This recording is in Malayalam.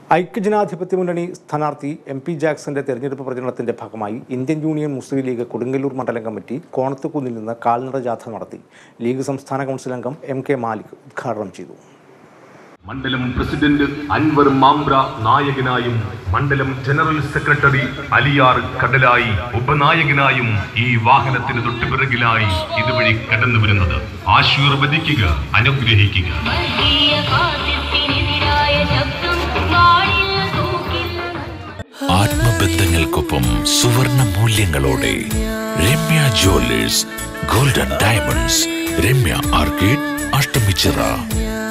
ഐക്യജനാധിപത്യ മുന്നണി സ്ഥാനാർത്ഥി എം പി ജാക്സന്റെ തെരഞ്ഞെടുപ്പ് പ്രചരണത്തിന്റെ ഭാഗമായി Indian Union Muslim League Kodungallur മണ്ഡലം കമ്മിറ്റി കോണത്തുകുന്നിൽ നിന്ന് കാൽനട ജാഥ നടത്തി ലീഗ് സംസ്ഥാന കൗൺസിൽ അംഗം എം കെ മാലിക് ഉദ്ഘാടനം ചെയ്തു മണ്ഡലം പ്രസിഡന്റ് അൻവർ മാമ്പ്ര നായകനായും മണ്ഡലം ജനറൽ സെക്രട്ടറി അലിയാർ കടലായി ഉപനായകനായും ഈ വാഹനത്തിന് തൊട്ടുപിറകിലായി ഇതുവഴി കടന്നു വരുന്നത് ആശീർവദിക്കുക അനുഗ്രഹിക്കുക വർഗീയ ഫാസിസത്തിനെതിരായ ശബ്ദം നാടിൽ തൂക്കില്ല ആത്മബന്ധങ്ങൾക്കൊപ്പം സുവർണ മൂല്യങ്ങളോടെ Ramya jewellers golden diamonds Ramya arcade Ashtamichira